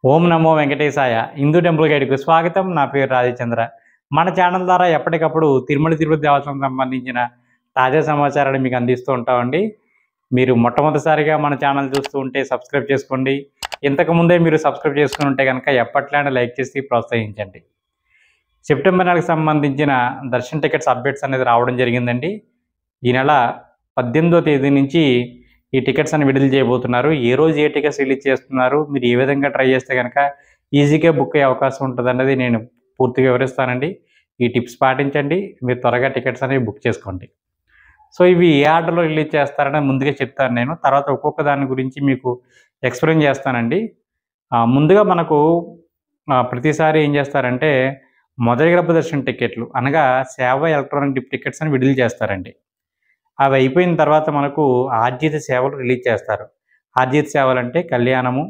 ఓం నమో వెంకటేశాయ హిందూ టెంపుల్ గైడ్కు స్వాగతం నా పేరు రాజచంద్ర మన ఛానల్ ద్వారా ఎప్పటికప్పుడు తిరుమల తిరుపతి దేవస్థానం సంబంధించిన తాజా సమాచారాన్ని మీకు అందిస్తూ ఉంటామండి మీరు మొట్టమొదటిసారిగా మన ఛానల్ చూస్తూ ఉంటే సబ్స్క్రైబ్ చేసుకోండి ఇంతకు ముందే మీరు సబ్స్క్రైబ్ చేసుకుని ఉంటే కనుక ఎప్పట్లానే లైక్ చేసి ప్రోత్సహించండి సెప్టెంబర్ నెలకు సంబంధించిన దర్శన్ టికెట్స్ అప్డేట్స్ అనేది రావడం జరిగిందండి ఈ నెల పద్దెనిమిదో తేదీ నుంచి ఈ టికెట్స్ అని విడుదల చేయబోతున్నారు ఏ రోజు ఏ టికెట్స్ రిలీజ్ చేస్తున్నారు మీరు ఏ విధంగా ట్రై చేస్తే కనుక ఈజీగా బుక్ అయ్యే అవకాశం ఉంటుంది అన్నది నేను పూర్తిగా వివరిస్తానండి ఈ టిప్స్ పాటించండి మీరు త్వరగా టికెట్స్ అనేవి బుక్ చేసుకోండి సో ఇవి ఏ ఆర్డర్లో రిలీజ్ చేస్తారని ముందుగా చెప్తాను నేను తర్వాత ఒక్కొక్క దాని గురించి మీకు ఎక్స్ప్లెయిన్ చేస్తానండి ఆ, ముందుగా మనకు ఆ, ప్రతిసారి ఏం చేస్తారంటే మొదటి గర్భ దర్శన టికెట్లు అనగా సేవ ఎలక్ట్రానిక్ డిప్ టికెట్స్ అని విడుదల చేస్తారండి అవి అయిపోయిన తర్వాత మనకు ఆర్జిత సేవలు రిలీజ్ చేస్తారు ఆర్జిత సేవలు అంటే కళ్యాణము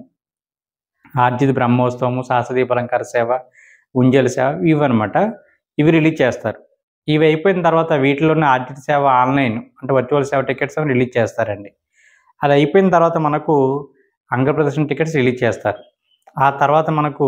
ఆర్జిత బ్రహ్మోత్సవము శాస్త్రదీప అలంకార సేవ ఉంజల సేవ ఇవి అనమాట ఇవి రిలీజ్ చేస్తారు ఇవి అయిపోయిన తర్వాత వీటిలోనే ఆర్జిత సేవ ఆన్లైన్ అంటే వర్చువల్ సేవ టికెట్స్ అవి రిలీజ్ చేస్తారండి అది అయిపోయిన తర్వాత మనకు అంగప్రదర్శన టికెట్స్ రిలీజ్ చేస్తారు ఆ తర్వాత మనకు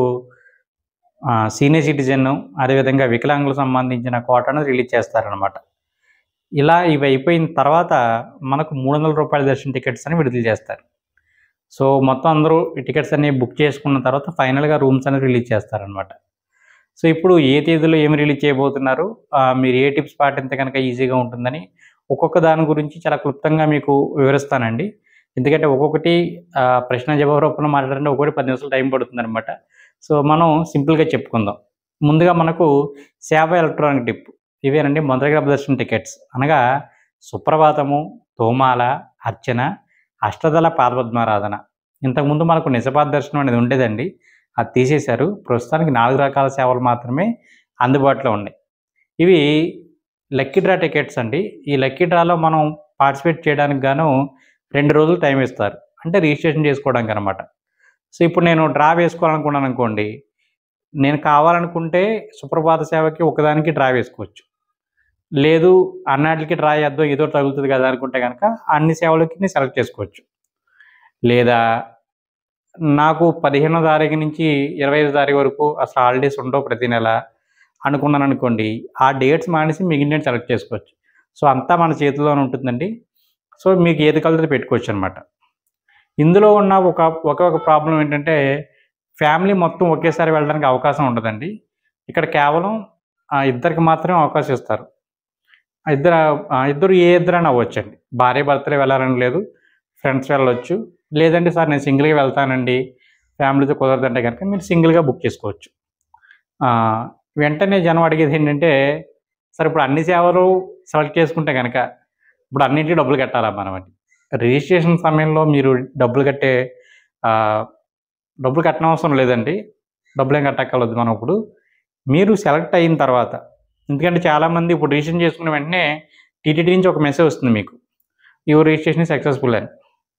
ఆ, సీనియర్ సిటిజన్ అదేవిధంగా వికలాంగులకు సంబంధించిన కోటాను రిలీజ్ చేస్తారనమాట ఇలా ఇవి అయిపోయిన తర్వాత మనకు మూడు వందల రూపాయల దర్శన టికెట్స్ అని విడుదల చేస్తారు సో మొత్తం అందరూ ఈ టికెట్స్ అన్ని బుక్ చేసుకున్న తర్వాత ఫైనల్గా రూమ్స్ అనేది రిలీజ్ చేస్తారనమాట సో ఇప్పుడు ఏ తేదీలో ఏమి రిలీజ్ చేయబోతున్నారు ఆ, మీరు ఏ టిప్స్ పాటిస్తే కనుక ఈజీగా ఉంటుందని ఒక్కొక్క దాని గురించి చాలా క్లుప్తంగా మీకు వివరిస్తానండి ఎందుకంటే ఒక్కొక్కటి ఆ, ప్రశ్న జవాబు రూపంలో మాట్లాడంటే ఒక్కొక్కటి పది నిమిషాలు టైం పడుతుంది అనమాట సో మనం సింపుల్గా చెప్పుకుందాం ముందుగా మనకు సేవ ఎలక్ట్రానిక్ డిప్ ఇవేనండి మొదటి గర్భ దర్శన టికెట్స్ అనగా సుప్రభాతము తోమాల అర్చన అష్టదళ పాదపద్మారాధన ఇంతకుముందు మనకు నిజపాద దర్శనం అనేది ఉండేదండి అది తీసేశారు ప్రస్తుతానికి నాలుగు రకాల సేవలు మాత్రమే అందుబాటులో ఉన్నాయి ఇవి లక్కీ డ్రా టికెట్స్ అండి ఈ లక్కీ డ్రాలో మనం పార్టిసిపేట్ చేయడానికి గాను రెండు రోజులు టైం ఇస్తారు అంటే రిజిస్ట్రేషన్ చేసుకోవడానికి అనమాట సో ఇప్పుడు నేను డ్రా వేసుకోవాలనుకున్నాను అనుకోండి నేను కావాలనుకుంటే సుప్రభాత సేవకి ఒకదానికి డ్రా వేసుకోవచ్చు లేదు అన్నిటికి డ్రా చేద్దాం ఏదో తగులుతుంది కదా అనుకుంటే కనుక అన్ని సేవలకి నేను సెలెక్ట్ చేసుకోవచ్చు లేదా నాకు పదిహేనో తారీఖు నుంచి ఇరవై ఐదో తారీఖు వరకు అసలు హాలిడేస్ ఉండవు ప్రతి నెల అనుకున్నాను అనుకోండి ఆ డేట్స్ మానేసి మిగిలిన సెలెక్ట్ చేసుకోవచ్చు సో అంతా మన చేతిలోనే ఉంటుందండి సో మీకు ఏది కలిసి పెట్టుకోవచ్చు అనమాట ఇందులో ఉన్న ఒక ఒక ఒక ప్రాబ్లం ఏంటంటే ఫ్యామిలీ మొత్తం ఒకేసారి వెళ్ళడానికి అవకాశం ఉండదండి ఇక్కడ కేవలం ఆ, ఇద్దరికి మాత్రమే అవకాశం ఇస్తారు ఆ ఇద్దరు ఆ, ఇద్దరు ఏ ఇద్దరైనా అవ్వచ్చండి భార్య భర్తలే వెళ్ళాలని లేదు ఫ్రెండ్స్ వెళ్ళొచ్చు లేదంటే సార్ నేను సింగిల్గా వెళ్తానండి ఫ్యామిలీతో కుదరదంటే కనుక మీరు సింగిల్గా బుక్ చేసుకోవచ్చు ఆ, వెంటనే జనం అడిగేది ఏంటంటే సార్ ఇప్పుడు అన్ని సేవలు సెలెక్ట్ చేసుకుంటే కనుక ఇప్పుడు అన్నింటికి డబ్బులు కట్టాలా మనం అని రిజిస్ట్రేషన్ సమయంలో మీరు డబ్బులు కట్టే ఆ, డబ్బులు కట్టనవసరం లేదండి డబ్బులు ఏం కట్టక్కర్లేదు మనం ఇప్పుడు మీరు సెలెక్ట్ అయిన తర్వాత ఎందుకంటే చాలామంది ఇప్పుడు రిజిస్ట్రేషన్ చేసుకున్న వెంటనే టీటీడీ నుంచి ఒక మెసేజ్ వస్తుంది మీకు యువర్ రిజిస్ట్రేషన్ సక్సెస్ఫుల్ అని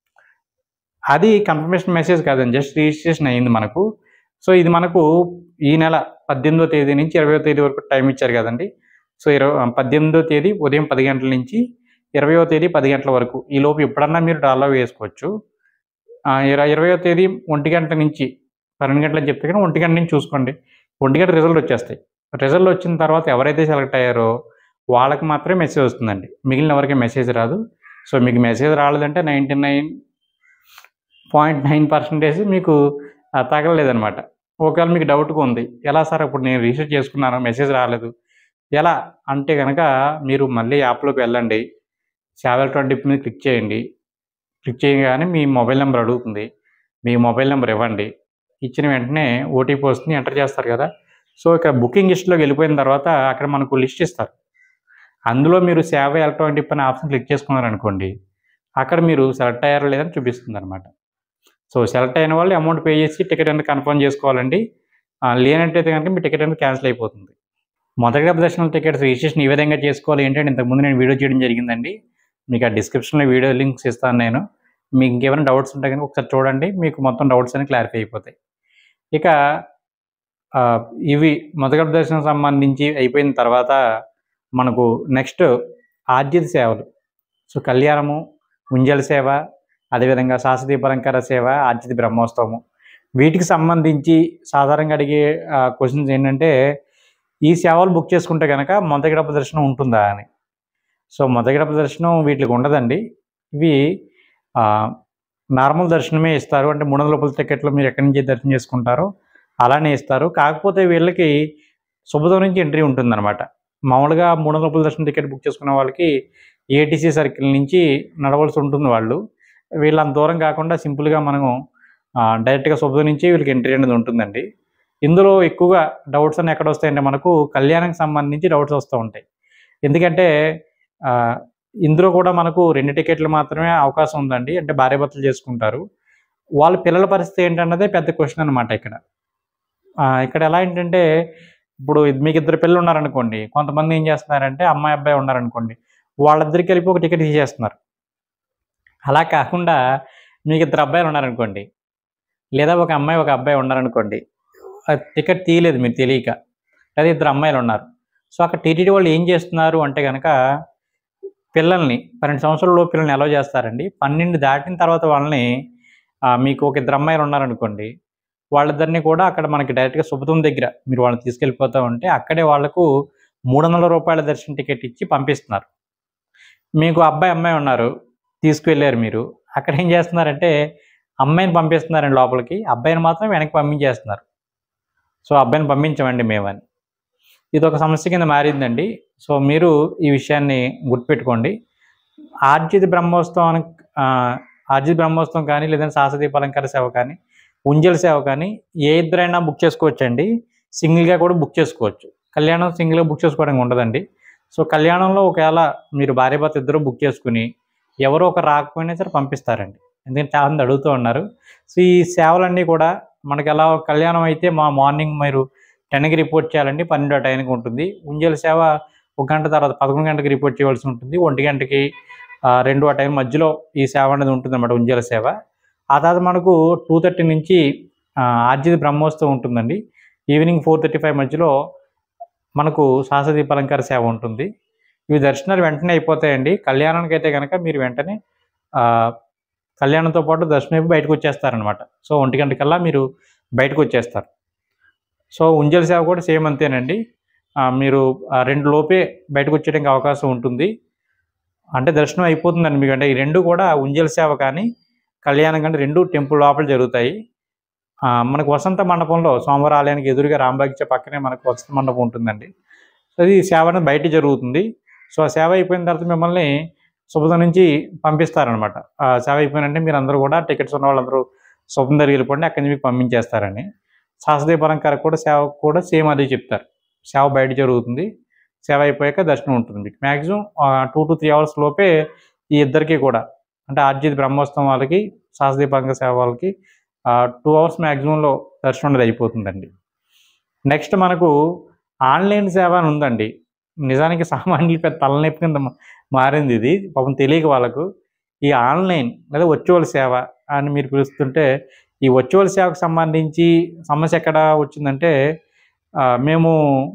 అది కన్ఫర్మేషన్ మెసేజ్ కాదండి జస్ట్ రిజిస్ట్రేషన్ అయ్యింది మనకు సో ఇది మనకు ఈ నెల పద్దెనిమిదో తేదీ నుంచి ఇరవయో తేదీ వరకు టైం ఇచ్చారు కదండి సో ఇరవై పద్దెనిమిదో తేదీ ఉదయం పది గంటల నుంచి ఇరవయో తేదీ పది గంటల వరకు ఈ లోపు ఎప్పుడన్నా మీరు డ్రాలో వేసుకోవచ్చు ఆ, ఇర- ఇరవయో తేదీ ఒంటి గంట నుంచి పన్నెండు గంటలు అని చెప్తే కానీ ఒంటి గంట నుంచి చూసుకోండి ఒంటి గంట రిజల్ట్ వచ్చేస్తాయి రిజల్ట్ వచ్చిన తర్వాత ఎవరైతే సెలెక్ట్ అయ్యారో వాళ్ళకి మాత్రమే మెసేజ్ వస్తుందండి మిగిలిన ఎవరికి మెసేజ్ రాదు సో మీకు మెసేజ్ రాలేదంటే ninety nine point nine percentage మీకు ఆ, తగలలేదన్నమాట ఒకవేళ మీకు డౌట్గా ఉంది ఎలా సార్ ఇప్పుడు నేను రీసెర్చ్ చేసుకున్నాను మెసేజ్ రాలేదు ఎలా అంటే కనుక మీరు మళ్ళీ యాప్లోకి వెళ్ళండి సేవల్ ట్వంటీ మీద క్లిక్ చేయండి క్లిక్ చేయగానే మీ మొబైల్ నెంబర్ అడుగుతుంది మీ మొబైల్ నెంబర్ ఇవ్వండి ఇచ్చిన వెంటనే ఓటీపీ వస్తుంది ఎంటర్ చేస్తారు కదా సో ఇక్కడ బుకింగ్ లిస్ట్లోకి వెళ్ళిపోయిన తర్వాత అక్కడ మనకు లిస్ట్ ఇస్తారు అందులో మీరు సేవ ఎలక్ట్రానిక్ డిప్ అనే ఆప్షన్ క్లిక్ చేసుకున్నారనుకోండి అక్కడ మీరు సెలెక్ట్ అయ్యారో లేదని చూపిస్తుంది అనమాట సో సెలెక్ట్ అయిన వాళ్ళు అమౌంట్ పే చేసి టికెట్ అనేది కన్ఫర్మ్ చేసుకోవాలండి ఆ, లేనట్టయితే కనుక మీ టికెట్ అనేది క్యాన్సిల్ అయిపోతుంది మొదటి దర్శనం టికెట్స్ రిజిస్ట్రేషన్ ఈ విధంగా చేసుకోవాలి ఏంటంటే ఇంతకుముందు నేను వీడియో చేయడం జరిగిందండి మీకు ఆ డిస్క్రిప్షన్లో వీడియో లింక్స్ ఇస్తాను నేను మీకు ఇంకేమైనా డౌట్స్ ఉంటే కనుక ఒకసారి చూడండి మీకు మొత్తం డౌట్స్ అన్ని క్లారిఫై అయిపోతాయి ఇక ఆ, ఇవి మొదటి దర్శనం సంబంధించి అయిపోయిన తర్వాత మనకు నెక్స్ట్ ఆర్జిత సేవలు సో కళ్యాణము ఉంజల సేవ అదేవిధంగా శాస్త్రీయ పరంకర సేవ ఆర్జిత బ్రహ్మోత్సవము వీటికి సంబంధించి సాధారణంగా అడిగే క్వశ్చన్స్ ఏంటంటే ఈ సేవలు బుక్ చేసుకుంటే కనుక మొదటి గడప దర్శనం ఉంటుందా అని సో మొదటి గడప దర్శనం వీటికి ఉండదండి ఇవి ఆ, నార్మల్ దర్శనమే ఇస్తారు అంటే మూడు వందల రూపాయల టికెట్లు మీరు ఎక్కడి నుంచి దర్శనం చేసుకుంటారో అలానే ఇస్తారు కాకపోతే వీళ్ళకి శుభదం నుంచి ఎంట్రీ ఉంటుందన్నమాట మామూలుగా మూడు వందల రూపాయల దర్శనం టికెట్ బుక్ చేసుకున్న వాళ్ళకి ఏటీసీ సర్కిల్ నుంచి నడవలసి ఉంటుంది వాళ్ళు వీళ్ళు అంత దూరం కాకుండా సింపుల్గా మనము ఆ, డైరెక్ట్గా శుభదం నుంచి వీళ్ళకి ఎంట్రీ అనేది ఉంటుందండి ఇందులో ఎక్కువగా డౌట్స్ అన్ని ఎక్కడ వస్తాయంటే మనకు కళ్యాణానికి సంబంధించి డౌట్స్ వస్తూ ఉంటాయి ఎందుకంటే ఆ, ఇందులో కూడా మనకు రెండు టికెట్లు మాత్రమే అవకాశం ఉందండి అంటే భార్యాభర్తలు చేసుకుంటారు వాళ్ళ పిల్లల పరిస్థితి ఏంటన్నదే పెద్ద క్వశ్చన్ అనమాట ఇక్కడ ఆ, ఇక్కడ ఎలా ఏంటంటే ఇప్పుడు ఇది- మీకు ఇద్దరు పిల్లలు ఉన్నారనుకోండి కొంతమంది ఏం చేస్తున్నారంటే అమ్మాయి అబ్బాయి ఉన్నారనుకోండి వాళ్ళిద్దరికి కలిపి ఒక టికెట్ తీసేస్తున్నారు అలా కాకుండా మీకు ఇద్దరు అబ్బాయిలు ఉన్నారనుకోండి లేదా ఒక అమ్మాయి ఒక అబ్బాయి ఉన్నారనుకోండి ఆ టికెట్ తీయలేదు మీరు తెలియక లేదా ఇద్దరు అమ్మాయిలు ఉన్నారు సో అక్కడ టీటీడీ వాళ్ళు ఏం చేస్తున్నారు అంటే కనుక పిల్లల్ని పన్నెండు సంవత్సరాల లోపు పిల్లల్ని ఎలా చేస్తారండి పన్నెండు దాటిన తర్వాత వాళ్ళని ఆ, మీకు ఒక ఇద్దరు అమ్మాయిలు ఉన్నారనుకోండి వాళ్ళిద్దరిని కూడా అక్కడ మనకి డైరెక్ట్గా శుభతం దగ్గర మీరు వాళ్ళని తీసుకెళ్ళిపోతా ఉంటే అక్కడే వాళ్ళకు మూడు వందల రూపాయల దర్శన టికెట్ ఇచ్చి పంపిస్తున్నారు మీకు అబ్బాయి అమ్మాయి ఉన్నారు తీసుకువెళ్ళారు మీరు అక్కడ ఏం చేస్తున్నారంటే అమ్మాయిని పంపిస్తున్నారండి లోపలికి అబ్బాయిని మాత్రం వెనక్కి పంపించేస్తున్నారు సో అబ్బాయిని పంపించమండి మేమని ఇది ఒక సమస్య కింద మారిందండి సో మీరు ఈ విషయాన్ని గుర్తుపెట్టుకోండి ఆర్జిత బ్రహ్మోత్సవానికి ఆ, ఆర్జిత బ్రహ్మోత్సవం కానీ లేదంటే శాసదీప అలంకార సేవ కానీ ఉంజల సేవ కానీ ఏ ఇద్దరైనా బుక్ చేసుకోవచ్చండి సింగిల్గా కూడా బుక్ చేసుకోవచ్చు కళ్యాణం సింగిల్గా బుక్ చేసుకోవడానికి ఉండదండి సో కళ్యాణంలో ఒకవేళ మీరు భార్య భర్త ఇద్దరు బుక్ చేసుకుని ఎవరో ఒక రాకపోయినా సరే పంపిస్తారండి ఎందుకంటే చాలా మంది అడుగుతూ ఉన్నారు సో ఈ సేవలన్నీ కూడా మనకి ఎలా కళ్యాణం అయితే మా మార్నింగ్ మీరు టెన్కి రిపోర్ట్ చేయాలండి పన్నెండో టైంకి ఉంటుంది ఉంజల సేవ ఒక గంట తర్వాత పదకొండు గంటకి రిపోర్ట్ చేయవలసి ఉంటుంది ఒంటి గంటకి ఆ, రెండు ఆ టైం మధ్యలో ఈ సేవ అనేది ఉంటుంది అన్నమాట ఉంజల సేవ ఆ తర్వాత మనకు టూ థర్టీ నుంచి ఆ, ఆర్జిత బ్రహ్మోత్సవం ఉంటుందండి ఈవినింగ్ ఫోర్ థర్టీ ఫైవ్ మధ్యలో మనకు శాసదీప అలంకార సేవ ఉంటుంది ఇవి దర్శనాలు వెంటనే అయిపోతాయండి కళ్యాణానికి అయితే కనుక మీరు వెంటనే ఆ, కళ్యాణంతో పాటు దర్శనం అయిపోయి బయటకు వచ్చేస్తారనమాట సో ఒంటి గంటకల్లా మీరు బయటకు వచ్చేస్తారు సో ఉంజల సేవ కూడా సేమ్ అంతేనండి ఆ, మీరు ఆ రెండు లోపే బయటకు వచ్చేయడానికి అవకాశం ఉంటుంది అంటే దర్శనం అయిపోతుందండి మీకు అంటే ఈ రెండు కూడా ఉంజల సేవ కానీ కళ్యాణం కానీ రెండు టెంపుల్ లోపల జరుగుతాయి ఆ, మనకు వసంత మండపంలో సోమవారం ఆలయానికి ఎదురుగా రాంబాగిచ్చ పక్కనే మనకు వసంత మండపం ఉంటుందండి సో అది సేవ అనేది బయట జరుగుతుంది సో ఆ సేవ అయిపోయిన తర్వాత మిమ్మల్ని శుభదం నుంచి పంపిస్తారనమాట ఆ సేవ అయిపోయినంటే మీరు అందరూ కూడా టికెట్స్ ఉన్న వాళ్ళందరూ శుభం దగ్గర వెళ్ళిపోండి అక్కడి నుంచి మీకు పంపించేస్తారని శాస్త్రీయ పరంకారం కూడా సేవ కూడా సేమ్ అదే చెప్తారు సేవ బయట జరుగుతుంది సేవ అయిపోయాక దర్శనం ఉంటుంది మీకు maximum two to three hours లోపే ఈ ఇద్దరికి కూడా అంటే ఆర్జిత బ్రహ్మోత్సవం వాళ్ళకి శాస్త్రీయ పరంగా సేవ వాళ్ళకి టూ అవర్స్ మ్యాక్సిమంలో దర్శనం అనేది అయిపోతుందండి నెక్స్ట్ మనకు ఆన్లైన్ సేవ అని ఉందండి నిజానికి సామాన్యులు పెద్ద తలనొప్పి కింద మా- మారింది ఇది పాపం తెలియక వాళ్ళకు ఈ ఆన్లైన్ లేదా వర్చువల్ సేవ అని మీరు పిలుస్తుంటే ఈ వర్చువల్ సేవకు సంబంధించి సమస్య ఎక్కడ వచ్చిందంటే ఆ, మేము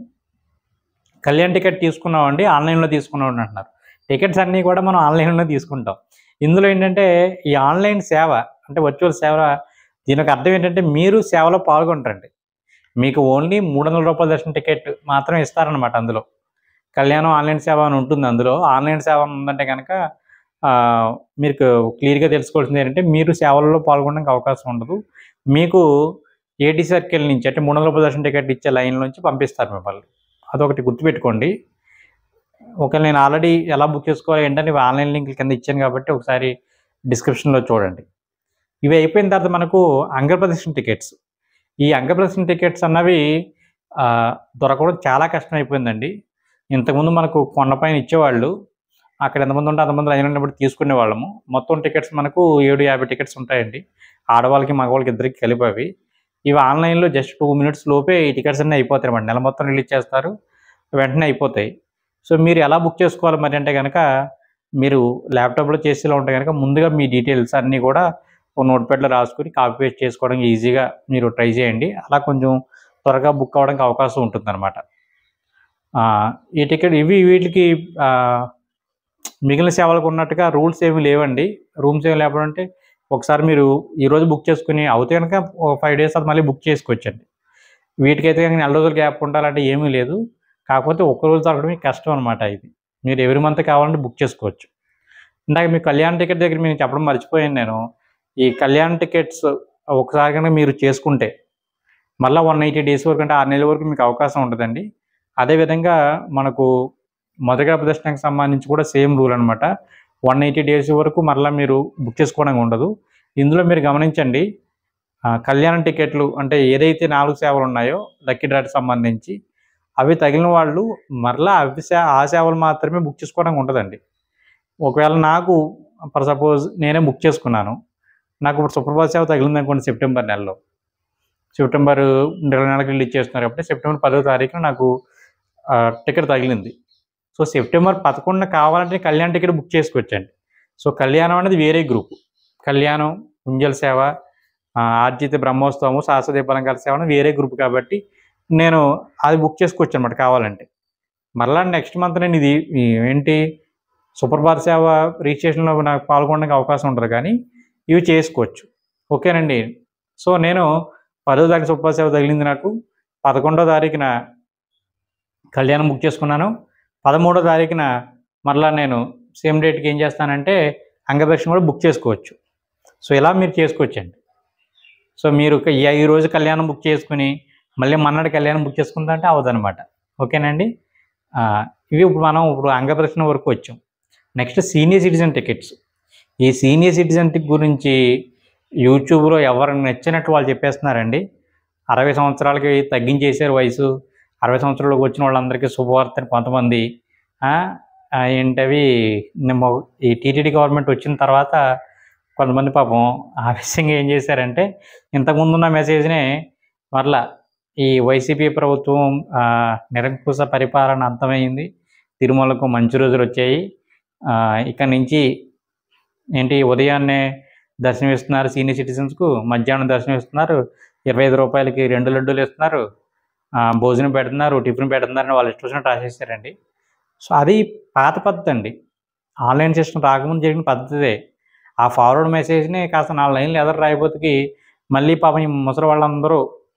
కళ్యాణ్ టికెట్ తీసుకున్నామండి ఆన్లైన్లో తీసుకున్నాం అంటున్నారు టికెట్స్ అన్నీ కూడా మనం ఆన్లైన్లో తీసుకుంటాం ఇందులో ఏంటంటే ఈ ఆన్లైన్ సేవ అంటే వర్చువల్ సేవ దీని యొక్క అర్థం ఏంటంటే మీరు సేవలో పాల్గొంటారండి మీకు ఓన్లీ మూడు వందల రూపాయల దర్శన టికెట్ మాత్రమే ఇస్తారనమాట అందులో కళ్యాణం ఆన్లైన్ సేవ అని ఉంటుంది అందులో ఆన్లైన్ సేవ అని ఉందంటే కనుక ఆ, మీకు క్లియర్గా తెలుసుకోవాల్సింది ఏంటంటే మీరు సేవలలో పాల్గొనడానికి అవకాశం ఉండదు మీకు ఏటీ సర్కిల్ నుంచి అంటే మూడు వందల రూపాయల దర్శన టికెట్ ఇచ్చే లైన్ నుంచి పంపిస్తారు మిమ్మల్ని అదొకటి గుర్తుపెట్టుకోండి ఒకవేళ నేను ఆల్రెడీ ఎలా బుక్ చేసుకోవాలి ఏంటంటే ఇవి ఆన్లైన్ లింక్ కింద ఇచ్చాను కాబట్టి ఒకసారి డిస్క్రిప్షన్లో చూడండి ఇవి అయిపోయిన తర్వాత మనకు అంగప్రదర్శన టికెట్స్ ఈ అంగప్రదర్శన టికెట్స్ అన్నవి ఆ, దొరకడం చాలా కష్టం అయిపోయిందండి ఇంతకుముందు మనకు కొండపైన ఇచ్చేవాళ్ళు అక్కడ ఎంతమంది ఉంటే అంతమంది లైన్ ఉన్నప్పుడు తీసుకునే వాళ్ళము మొత్తం టికెట్స్ మనకు ఏడు యాభై టికెట్స్ ఉంటాయండి ఆడవాళ్ళకి మగవాళ్ళకి ఇద్దరికి కలిపి అవి ఇవి ఆన్లైన్లో జస్ట్ టూ మినిట్స్ లోపే ఈ టికెట్స్ అన్నీ అయిపోతాయి అన్నమాట నెల మొత్తం రిలీజ్ చేస్తారు వెంటనే అయిపోతాయి సో మీరు ఎలా బుక్ చేసుకోవాలి మరి అంటే కనుక మీరు ల్యాప్టాప్లో చేసేలా ఉంటే కనుక ముందుగా మీ డీటెయిల్స్ అన్నీ కూడా ఒక నోట్ ప్యాడ్లో రాసుకుని కాపీ పేస్ట్ చేసుకోవడానికి ఈజీగా మీరు ట్రై చేయండి అలా కొంచెం త్వరగా బుక్ అవ్వడానికి అవకాశం ఉంటుందన్నమాట ఆ, ఈ టికెట్ ఇవి వీటికి ఆ, మిగిలిన సేవలకు ఉన్నట్టుగా రూల్స్ ఏమి లేవండి రూమ్స్ ఏమి లేకపోతే ఒకసారి మీరు ఈరోజు బుక్ చేసుకుని అవుతే కనుక ఒక ఫైవ్ డేస్ అది మళ్ళీ బుక్ చేసుకోవచ్చండి వీటికైతే కనుక నెల రోజులు గ్యాప్ ఉండాలంటే ఏమీ లేదు కాకపోతే ఒక్క రోజు దొరకడం మీకు కష్టం అనమాట ఇది మీరు ఎవరి మంత్ కావాలంటే బుక్ చేసుకోవచ్చు ఇందాక మీ కళ్యాణ్ టికెట్ దగ్గర మీకు చెప్పడం మర్చిపోయాను నేను ఈ కళ్యాణ్ టికెట్స్ ఒకసారి కనుక మీరు చేసుకుంటే మళ్ళీ వన్ ఎయిటీ డేస్ వరకు అంటే ఆరు నెలల వరకు మీకు అవకాశం ఉంటుందండి అదేవిధంగా మనకు మొదటి ప్రదర్శనకు సంబంధించి కూడా సేమ్ రూల్ అనమాట వన్ ఎయిటీ డేస్ వరకు మరలా మీరు బుక్ చేసుకోవడానికి ఉండదు ఇందులో మీరు గమనించండి ఆ, కళ్యాణ టికెట్లు అంటే ఏదైతే నాలుగు సేవలు ఉన్నాయో లక్కీ డ్రాకి సంబంధించి అవి తగిలిన వాళ్ళు మరలా అవి సే ఆ సేవలు మాత్రమే బుక్ చేసుకోవడానికి ఉంటుందండి ఒకవేళ నాకు ఫర్ సపోజ్ నేనే బుక్ చేసుకున్నాను నాకు ఇప్పుడు సుప్రభాత సేవ తగిలింది అనుకోండి సెప్టెంబర్ నెలలో సెప్టెంబర్ నెల నెలకి రిలీజ్ చేస్తున్నారు కాబట్టి సెప్టెంబర్ పదో తారీఖున నాకు ఆ, టికెట్ తగిలింది సో సెప్టెంబర్ పదకొండున కావాలంటే కళ్యాణ్ టికెట్ బుక్ చేసుకోవచ్చండి సో కళ్యాణం అనేది వేరే గ్రూప్ కళ్యాణం ఉంజల్ సేవ ఆ, ఆర్జిత బ్రహ్మోత్సవం శాశ్వతీపాలంకార సేవ అనేది వేరే గ్రూప్ కాబట్టి నేను అది బుక్ చేసుకోవచ్చు అనమాట కావాలంటే మరలా నెక్స్ట్ మంత్ నేను ఇది ఈ ఏంటి సుప్రభాత సేవ రిజిస్ట్రేషన్లో నాకు పాల్గొనడానికి అవకాశం ఉంటుంది కానీ ఇవి చేసుకోవచ్చు ఓకేనండి సో నేను పదో తారీఖు సుప్రభాత సేవ తగిలింది నాకు పదకొండో తారీఖున కళ్యాణం బుక్ చేసుకున్నాను పదమూడో తారీఖున మరలా నేను సేమ్ డేట్కి ఏం చేస్తానంటే అంగదర్శనం కూడా బుక్ చేసుకోవచ్చు సో ఇలా మీరు చేసుకోవచ్చండి సో మీరు ఒక ఈ- ఈ రోజు కళ్యాణం బుక్ చేసుకుని మళ్ళీ మన్నాడు కళ్యాణం బుక్ చేసుకుందంటే అవదనమాట ఓకేనండి ఆ, ఇవి ఇప్పుడు మనం ఇప్పుడు అంగదర్శనం వరకు వచ్చాం నెక్స్ట్ సీనియర్ సిటిజన్ టికెట్స్ ఈ సీనియర్ సిటిజన్ టికెట్ గురించి యూట్యూబ్లో ఎవరు నచ్చినట్టు వాళ్ళు చెప్పేస్తున్నారండి అరవై సంవత్సరాలకి తగ్గించేసారు వయసు అరవై సంవత్సరాలకు వచ్చిన వాళ్ళందరికీ శుభవార్త అని కొంతమంది ఆ, ఆ, ఏంటవి నిమ్మ ఈ టీటీడీ గవర్నమెంట్ వచ్చిన తర్వాత కొంతమంది పాపం ఆవేశంగా ఏం చేశారంటే ఇంతకుముందు ఉన్న మెసేజ్నే మరలా ఈ వైసీపీ ప్రభుత్వం ఆ, నిరంకుశ పరిపాలన అంతమైంది తిరుమలకు మంచి రోజులు వచ్చాయి ఆ, ఇక నుంచి ఏంటి ఉదయాన్నే దర్శనం ఇస్తున్నారు సీనియర్ సిటిజన్స్కు మధ్యాహ్నం దర్శనం ఇస్తున్నారు ఇరవై ఐదు రూపాయలకి రెండు లడ్డూలు ఇస్తున్నారు ఆ, భోజనం పెడుతున్నారు టిఫిన్ పెడుతున్నారని వాళ్ళు ఇష్టం వచ్చినట్టు రాసేసారండి సో అది పాత పద్ధతి అండి ఆన్లైన్ సిస్టమ్ రాకముందు జరిగిన పద్ధతే ఆ ఫార్వర్డ్ మెసేజ్ని కాస్త నాలుగు లైన్లు ఎదురు రాయిపోతుకి మళ్ళీ పాపం ఈ ముసలి వాళ్ళందరూ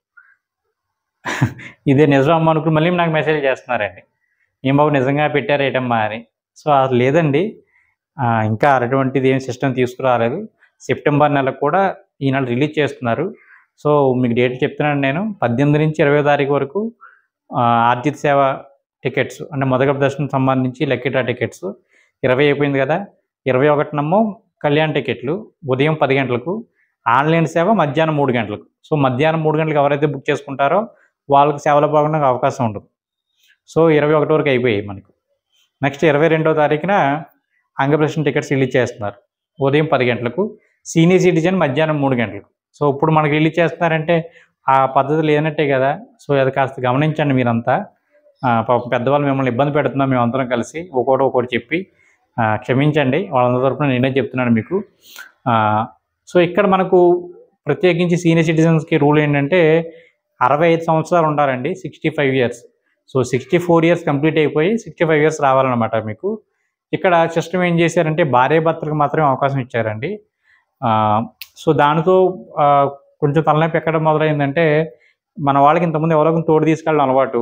ఇదే నిజం అనుకుని మళ్ళీ నాకు మెసేజ్ చేస్తున్నారండి ఏం బాబు నిజంగా పెట్టారు ఏటమ్మా అని సో అది లేదండి ఆ, ఇంకా అటువంటిది ఏం సిస్టమ్ తీసుకురాలేదు సెప్టెంబర్ నెల కూడా ఈ నెల రిలీజ్ చేస్తున్నారు సో మీకు డేట్ చెప్తున్నాను నేను పద్దెనిమిది నుంచి ఇరవై తారీఖు వరకు ఆ, ఆర్జిత సేవ టికెట్స్ అంటే మొదటి దర్శనం సంబంధించి లెక్కిటా టికెట్స్ ఇరవై అయిపోయింది కదా ఇరవై ఒకటినమ్మో కళ్యాణ్ టికెట్లు ఉదయం పది గంటలకు ఆన్లైన్ సేవ మధ్యాహ్నం మూడు గంటలకు సో మధ్యాహ్నం మూడు గంటలకు ఎవరైతే బుక్ చేసుకుంటారో వాళ్ళకి సేవలో పాల్గొనడానికి అవకాశం ఉండదు సో ఇరవై ఒకటి వరకు అయిపోయాయి మనకు నెక్స్ట్ ఇరవై రెండో తారీఖున అంగప్రదర్శన టికెట్స్ రిలీజ్ చేస్తున్నారు ఉదయం పది గంటలకు సీనియర్ సిటిజన్ మధ్యాహ్నం మూడు గంటలకు సో ఇప్పుడు మనకి రిలీజ్ చేస్తున్నారంటే ఆ పద్ధతి లేనట్టే కదా సో అది కాస్త గమనించండి మీరంతా ఆ, పాపం పెద్దవాళ్ళు మిమ్మల్ని ఇబ్బంది పెడుతున్నాం మేమందరం కలిసి ఒక్కోటి ఒక్కోటి చెప్పి ఆ, క్షమించండి వాళ్ళందరి తరపున నేనే చెప్తున్నాను మీకు ఆ, సో ఇక్కడ మనకు ప్రత్యేకించి సీనియర్ సిటిజన్స్కి రూల్ ఏంటంటే అరవై ఐదు సంవత్సరాలు ఉండాలండి sixty five years so sixty four years complete అయిపోయి సిక్స్టీ ఫైవ్ ఇయర్స్ రావాలన్నమాట మీకు ఇక్కడ సిస్టమ్ ఏం చేశారంటే భార్య భర్తలకు మాత్రమే అవకాశం ఇచ్చారండి ఆ, సో దానితో ఆ, కొంచెం తలనొప్పి ఎక్కడ మొదలైందంటే మన వాళ్ళకి ఇంతకుముందు ఎవరో ఒకరిని తోడు తీసుకెళ్ళడం అలవాటు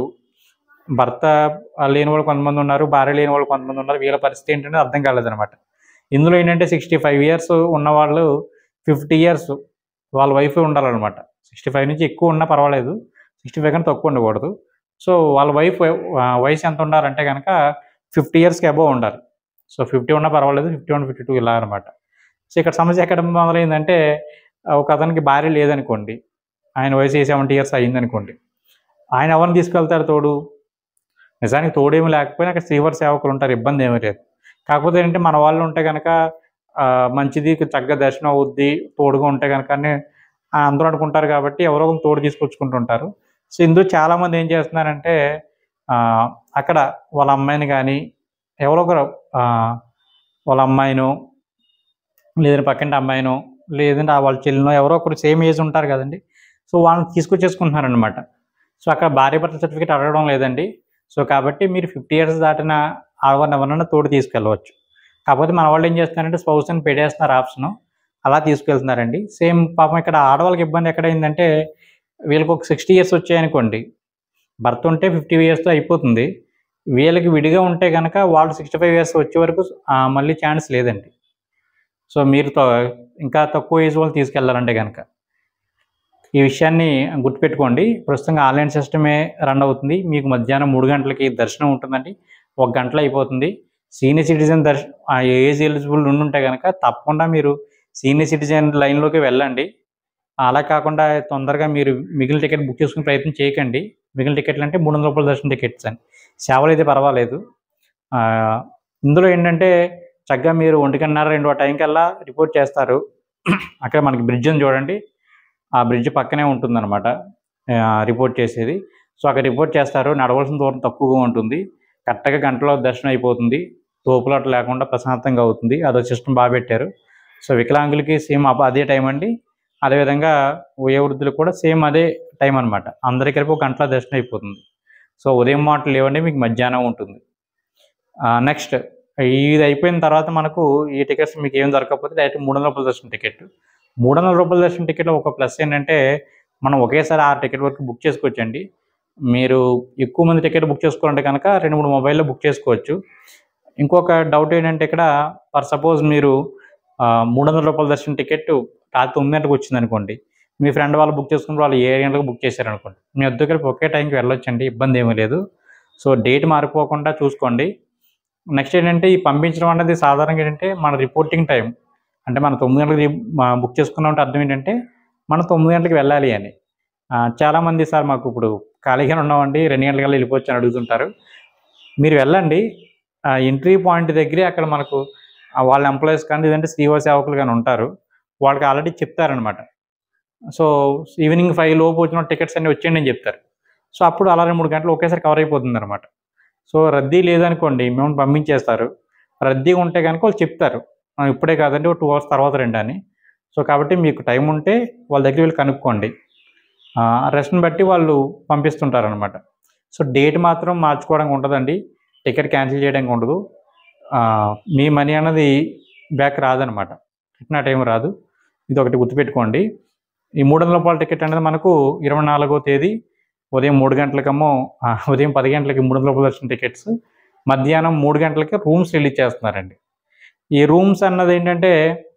భర్త లేని వాళ్ళు కొంతమంది ఉన్నారు భార్య లేని వాళ్ళు కొంతమంది ఉన్నారు వీళ్ళ పరిస్థితి ఏంటంటే అర్థం కాలేదన్నమాట ఇందులో ఏంటంటే సిక్స్టీ ఫైవ్ ఇయర్స్ ఉన్న వాళ్ళు ఫిఫ్టీ ఇయర్స్ వాళ్ళ వైఫ్ ఉండాలన్నమాట సిక్స్టీ ఫైవ్ నుంచి ఎక్కువ ఉన్నా పర్వాలేదు సిక్స్టీ ఫైవ్ కన్నా తక్కువ ఉండకూడదు సో వాళ్ళ వైఫ్ వయసు ఎంత ఉండాలంటే కనుక ఫిఫ్టీ ఇయర్స్కి అబోవ్ ఉండాలి సో ఫిఫ్టీ ఉన్నా పర్వాలేదు ఫిఫ్టీ వన్ ఫిఫ్టీ టూ ఇలా అనమాట సో ఇక్కడ సమస్య ఎక్కడ మొదలైందంటే ఆ, ఒక అతనికి భార్య లేదనుకోండి ఆయన వయసు సెవెంటీ ఇయర్స్ అయ్యిందనుకోండి ఆయన ఎవరిని తీసుకెళ్తారు తోడు నిజానికి తోడేమి లేకపోయినా అక్కడ శ్రీవారి సేవకులు ఉంటారు ఇబ్బంది ఏమీ లేదు కాకపోతే ఏంటంటే మన వాళ్ళు ఉంటే కనుక ఆ, మంచిది చక్కగా దర్శనం అవుద్ది తోడుగా ఉంటే కనుక అని ఆ, అందరూ అనుకుంటారు కాబట్టి ఎవరో ఒకరు తోడు తీసుకొచ్చుకుంటుంటారు సో ఇందులో చాలామంది ఏం చేస్తున్నారంటే ఆ, అక్కడ వాళ్ళ అమ్మాయిని కానీ ఎవరో ఒకరు ఆ, వాళ్ళ అమ్మాయినో లేదంటే పక్కింటి అమ్మాయినో లేదంటే ఆ వాళ్ళ చెల్లినో ఎవరో ఒకరు సేమ్ ఏజ్ ఉంటారు కదండి సో వాళ్ళని తీసుకొచ్చేసుకుంటున్నారనమాట సో అక్కడ భార్య భర్త సర్టిఫికేట్ అడగడం లేదండి సో కాబట్టి మీరు ఫిఫ్టీ ఇయర్స్ దాటిన ఎవరిని ఎవరన్నా తోడు తీసుకెళ్ళవచ్చు కాకపోతే మన వాళ్ళు ఏం చేస్తున్నారంటే స్పౌస్ అని పెట్టేస్తున్నారు ఆప్షన్ అలా తీసుకెళ్తున్నారండి సేమ్ పాపం ఇక్కడ ఆడవాళ్ళకి ఇబ్బంది ఎక్కడైందంటే వీళ్ళకి ఒక సిక్స్టీ ఇయర్స్ వచ్చాయనుకోండి భర్త ఉంటే ఫిఫ్టీ ఇయర్స్తో అయిపోతుంది వీళ్ళకి విడిగా ఉంటే కనుక వాళ్ళు సిక్స్టీ ఫైవ్ ఇయర్స్ వచ్చే వరకు ఆ, మళ్ళీ ఛాన్స్ లేదండి సో మీరు త- ఇంకా తక్కువ ఏజ్ వాళ్ళు తీసుకెళ్లారంటే కనుక ఈ విషయాన్ని గుర్తుపెట్టుకోండి ప్రస్తుతంగా ఆన్లైన్ సిస్టమే రన్ అవుతుంది మీకు మధ్యాహ్నం మూడు గంటలకి దర్శనం ఉంటుందండి ఒక గంటలో అయిపోతుంది సీనియర్ సిటిజన్ దర్శ ఆ ఏజ్ ఎలిజిబుల్ ఉండి ఉంటే కనుక తప్పకుండా మీరు సీనియర్ సిటిజన్ లైన్లోకి వెళ్ళండి అలా కాకుండా తొందరగా మీరు మిగిలిన టికెట్ బుక్ చేసుకునే ప్రయత్నం చేయకండి మిగిలిన టికెట్లు అంటే మూడు వందల రూపాయల దర్శనం టికెట్స్ అని సేవలు అయితే పర్వాలేదు ఆ, ఇందులో ఏంటంటే చక్కగా మీరు ఒంటికన్నర రెండు టైం కల్లా రిపోర్ట్ చేస్తారు అక్కడ మనకి బ్రిడ్జ్ ఉంది చూడండి ఆ బ్రిడ్జ్ పక్కనే ఉంటుందన్నమాట ఆ, రిపోర్ట్ చేసేది సో అక్కడ రిపోర్ట్ చేస్తారు నడవలసిన దూరం తక్కువగా ఉంటుంది కరెక్ట్గా గంటలో దర్శనం అయిపోతుంది తోపులాట లేకుండా ప్రశాంతంగా అవుతుంది అదో సిస్టమ్ బాగా పెట్టారు సో వికలాంగులకి సేమ్ అదే టైం అండి అదేవిధంగా వయోవృద్ధులకు కూడా సేమ్ అదే టైం అనమాట అందరికీ కలిపి ఒక గంటలో దర్శనం అయిపోతుంది సో ఉదయం మాటలు లేవండి మీకు మధ్యాహ్నం ఉంటుంది నెక్స్ట్ ఇది అయిపోయిన తర్వాత మనకు ఈ టికెట్స్ మీకు ఏం దొరకకపోతే డైరెక్ట్ మూడు వందల రూపాయల దర్శనం టికెట్ మూడు వందల రూపాయల దర్శనం టికెట్లో ఒక ప్లస్ ఏంటంటే మనం ఒకేసారి ఆరు టికెట్ వరకు బుక్ చేసుకోవచ్చండి మీరు ఎక్కువ మంది టికెట్ బుక్ చేసుకోవాలంటే కనుక రెండు మూడు మొబైల్లో బుక్ చేసుకోవచ్చు ఇంకొక డౌట్ ఏంటంటే ఇక్కడ ఫర్ సపోజ్ మీరు ఆ, మూడు వందల రూపాయల దర్శనం టికెట్ రాత్రి తొమ్మిది గంటలకు వచ్చింది అనుకోండి మీ ఫ్రెండ్ వాళ్ళు బుక్ చేసుకుని వాళ్ళు ఏడు గంటలకు బుక్ చేశారనుకోండి మీ వద్ద కలిపి ఒకే టైంకి వెళ్ళొచ్చండి ఇబ్బంది ఏమీ లేదు సో డేట్ మారిపోకుండా చూసుకోండి నెక్స్ట్ ఏంటంటే ఈ పంపించడం అనేది సాధారణంగా ఏంటంటే మన రిపోర్టింగ్ టైం అంటే మనం తొమ్మిది గంటలకు రి- మా- బుక్ చేసుకున్నామంటే అర్థం ఏంటంటే మనం తొమ్మిది గంటలకు వెళ్ళాలి అని ఆ, చాలామంది సార్ మాకు ఇప్పుడు ఖాళీగానే ఉన్నామండి రెండు గంటలకల్లా వెళ్ళిపోవచ్చు అని అడుగుతుంటారు మీరు వెళ్ళండి ఆ ఎంట్రీ పాయింట్ దగ్గరే అక్కడ మనకు ఆ వాళ్ళ ఎంప్లాయీస్ కానీ లేదంటే శ్రీవ సేవకులు కానీ ఉంటారు వాళ్ళకి ఆల్రెడీ చెప్తారనమాట సో ఈవినింగ్ ఫైవ్ లోపు వచ్చిన టికెట్స్ అన్ని వచ్చేయండి అని చెప్తారు సో అప్పుడు అలా రెండు మూడు గంటలు ఒకేసారి కవర్ అయిపోతుంది అనమాట సో రద్దీ లేదనుకోండి మేము పంపించేస్తారు రద్దీ ఉంటే కనుక వాళ్ళు చెప్తారు "ఆ, ఇప్పుడే కాదండి ఒక టూ అవర్స్ తర్వాత రండి అని సో కాబట్టి మీకు టైం ఉంటే వాళ్ళ దగ్గర వెళ్ళి కనుక్కోండి రెస్ట్ని బట్టి వాళ్ళు పంపిస్తుంటారు అనమాట సో డేట్ మాత్రం మార్చుకోవడానికి ఉండదండి టికెట్ క్యాన్సిల్ చేయడానికి ఉండదు ఆ, మీ మనీ అన్నది బ్యాక్ రాదనమాట రిటర్న్ ఆ టైం రాదు ఇది ఒకటి గుర్తుపెట్టుకోండి ఈ మూడు వందల రూపాయల టికెట్ అనేది మనకు ఇరవై నాలుగో తేదీ ఉదయం మూడు గంటలకేమో ఆ, ఉదయం పది గంటలకి మూడు వందల రూపాయలు వచ్చిన టికెట్స్ మధ్యాహ్నం మూడు గంటలకి రూమ్స్ రిలీజ్ చేస్తున్నారండి ఈ రూమ్స్ అన్నది ఏంటంటే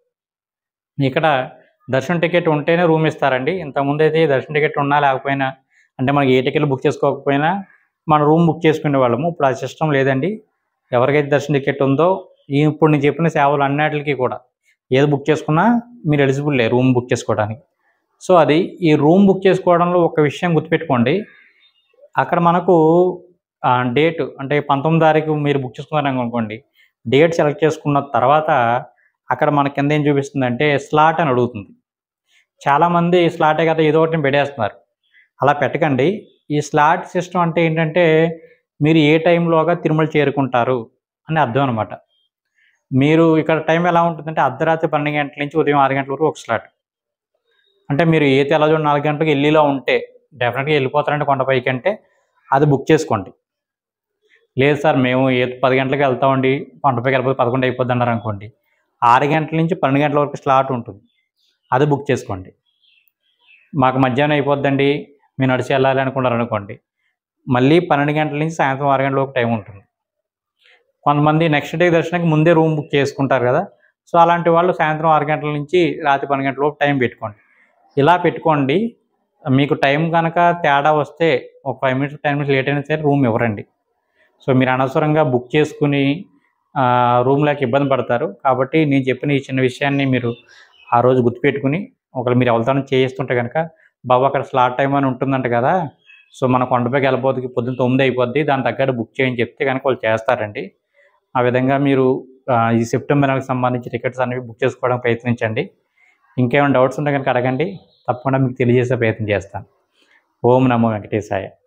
ఇక్కడ దర్శనం టికెట్ ఉంటేనే రూమ్ ఇస్తారండి ఇంతకుముందు అయితే దర్శనం టికెట్ ఉన్నా లేకపోయినా అంటే మనకి ఏ టికెట్ బుక్ చేసుకోకపోయినా మన రూమ్ బుక్ చేసుకునే వాళ్ళము ఇప్పుడు ఆ సిస్టమ్ లేదండి ఎవరికైతే దర్శన టికెట్ ఉందో ఈ ఇప్పుడు నేను చెప్పిన సేవలు అన్నిటికీ కూడా ఏది బుక్ చేసుకున్నా మీరు ఎలిజిబుల్ లే రూమ్ బుక్ చేసుకోవడానికి సో అది ఈ రూమ్ బుక్ చేసుకోవడంలో ఒక విషయం గుర్తుపెట్టుకోండి అక్కడ మనకు డేట్ అంటే పంతొమ్మిది తారీఖు మీరు బుక్ చేసుకున్నారని అనుకోండి డేట్ సెలెక్ట్ చేసుకున్న తర్వాత అక్కడ మన కింద ఏం చూపిస్తుందంటే స్లాట్ అని అడుగుతుంది చాలామంది స్లాటే కదా ఏదో ఒకటి పెట్టేస్తున్నారు అలా పెట్టకండి ఈ స్లాట్ సిస్టమ్ అంటే ఏంటంటే మీరు ఏ టైంలోగా తిరుమల చేరుకుంటారు అని అర్థం అనమాట మీరు ఇక్కడ టైం ఎలా ఉంటుందంటే అర్ధరాత్రి పన్నెండు గంటల నుంచి ఉదయం ఆరు గంటల వరకు ఒక స్లాట్ అంటే మీరు ఏ తెల్లజోడు నాలుగు గంటలకు వెళ్ళిలో ఉంటే డెఫినెట్గా వెళ్ళిపోతారంటే కొండపైకి అంటే అది బుక్ చేసుకోండి లేదు సార్ మేము ఏ పది గంటలకు వెళ్తామండి కొండపైకి వెళ్ళిపోతే పదకొండు అయిపోద్ది అన్నారు అనుకోండి ఆరు గంటల నుంచి పన్నెండు గంటల వరకు స్లాట్ ఉంటుంది అది బుక్ చేసుకోండి మాకు మధ్యాహ్నం అయిపోద్దండి మీరు నడిచి వెళ్ళాలి అనుకున్నారు అనుకోండి మళ్ళీ పన్నెండు గంటల నుంచి సాయంత్రం ఆరు గంటల వరకు టైం ఉంటుంది కొంతమంది నెక్స్ట్ డే దర్శనానికి ముందే రూమ్ బుక్ చేసుకుంటారు కదా సో అలాంటి వాళ్ళు సాయంత్రం ఆరు గంటల నుంచి రాత్రి పన్నెండు గంటల లోపు టైం పెట్టుకోండి ఇలా పెట్టుకోండి మీకు టైం కనుక తేడా వస్తే ఒక five minutes ten minutes late అయినా సరే రూమ్ ఇవ్వరండి సో మీరు అనవసరంగా బుక్ చేసుకుని రూమ్లోకి ఇబ్బంది పడతారు కాబట్టి నేను చెప్పిన ఈ చిన్న విషయాన్ని మీరు ఆ రోజు గుర్తుపెట్టుకుని ఒకవేళ మీరు ఎవరితో చేయిస్తుంటే కనుక బాబు అక్కడ స్లాట్ టైం అని ఉంటుందంట కదా సో మన కొండపైకి వెళ్ళిపోతుంది పొద్దున్న తొమ్మిది అయిపోద్ది దాని తగ్గట్టు బుక్ చేయని చెప్తే కనుక వాళ్ళు చేస్తారండి ఆ విధంగా మీరు ఆ, ఈ సెప్టెంబర్ నెలకు సంబంధించి టికెట్స్ అనేవి బుక్ చేసుకోవడానికి ప్రయత్నించండి ఇంకేమైనా డౌట్స్ ఉంటే కనుక అడగండి తప్పకుండా మీకు తెలియజేసే ప్రయత్నం చేస్తాను ఓం నమో వెంకటేశాయ